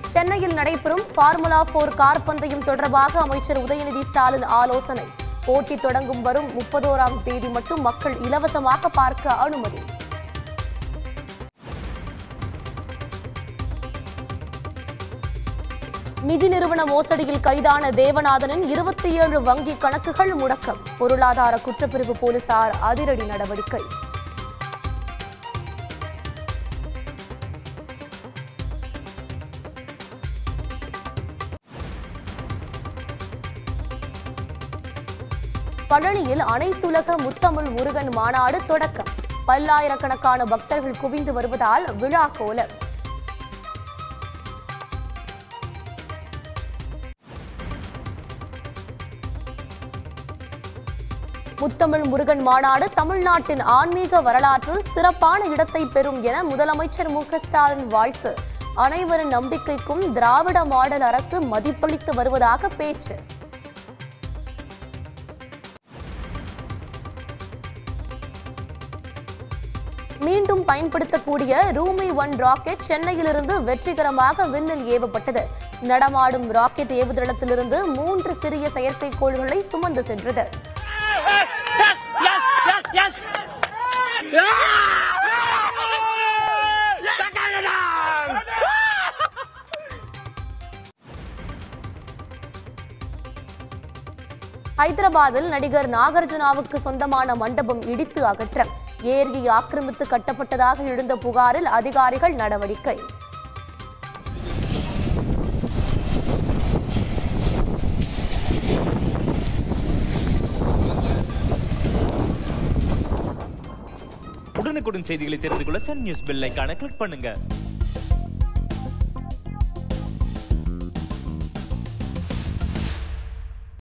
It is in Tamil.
சென்னையில் நடைபெறும் ஃபார்முலா போர் கார் பந்தயம் தொடர்பாக அமைச்சர் உதயநிதி ஸ்டாலின் ஆலோசனை போட்டி தொடங்கும் வரும் முப்பதோராம் தேதி மட்டும் மக்கள் இலவசமாக பார்க்க அனுமதி நிதி நிறுவன மோசடியில் கைதான தேவநாதனின் இருபத்தி ஏழு வங்கி கணக்குகள் முடக்கம் பொருளாதார குற்றப்பிரிவு போலீசார் அதிரடி நடவடிக்கை பழனியில் அனைத்துலக முத்தமிழ் முருகன் மாநாடு தொடக்கம் பல்லாயிரக்கணக்கான பக்தர்கள் குவிந்து வருவதால் விழா கோலம் முத்தமிழ் முருகன் மாநாடு தமிழ்நாட்டின் ஆன்மீக வரலாற்றில் சிறப்பான இடத்தை பெறும் என முதலமைச்சர் மு க ஸ்டாலின் வாழ்த்து அனைவரின் நம்பிக்கைக்கும் திராவிட மாடல் அரசு மதிப்பளித்து வருவதாக பேச்சு மீண்டும் பயன்படுத்தக்கூடிய ரூமி ஒன் ராக்கெட் சென்னையிலிருந்து வெற்றிகரமாக விண்ணில் ஏவப்பட்டது நடமாடும் ராக்கெட் ஏவுதளத்திலிருந்து மூன்று சிறிய செயற்கைக்கோள்களை சுமந்து சென்றது Yes! Yes! Yes! Yes! ஹைதராபாத்தில் நடிகர் நாகார்ஜுனாவுக்கு சொந்தமான மண்டபம் இடித்து அகற்றம் ஏரியை ஆக்கிரமித்து கட்டப்பட்டதாக எழுந்த புகாரில் அதிகாரிகள் நடவடிக்கை உடனுக்குடன் செய்திகளை தெரிந்து கொள்ள சன் நியூஸ் பெல் ஐகானை கிளிக் பண்ணுங்க